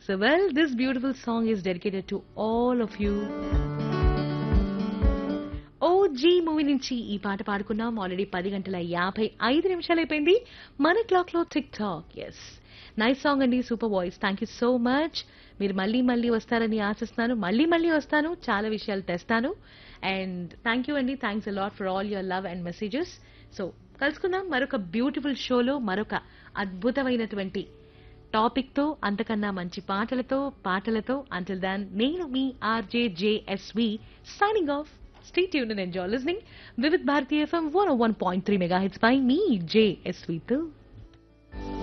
So, well, this beautiful song is dedicated to all of you. OG movie నుంచి ఈ పాట పాడుకున్నాం already పది గంటల యాభై ఐదు నిమిషాలు అయిపోయింది మన క్లాక్ లో tick tock yes nice song అండి super voice thank you so much మీరు మళ్ళీ మళ్ళీ వస్తారని ఆశిస్తున్నాను మళ్ళీ మళ్ళీ వస్తాను చాలా విషయాలు తెస్తాను అండ్ థ్యాంక్ యూ అండి thanks a lot for all your love and messages so కలుసుకుందాం మరొక బ్యూటిఫుల్ షోలో మరొక అద్భుతమైనటువంటి టాపిక్ తో అంతకన్నా మంచి పాటలతో పాటలతో అంటిల్ దాన్ నేను మీ RJ JSV signing off stay tune and enjoy listening Vividh Bharatiya FM one one point three mega hits by మీ జేఎస్వి తో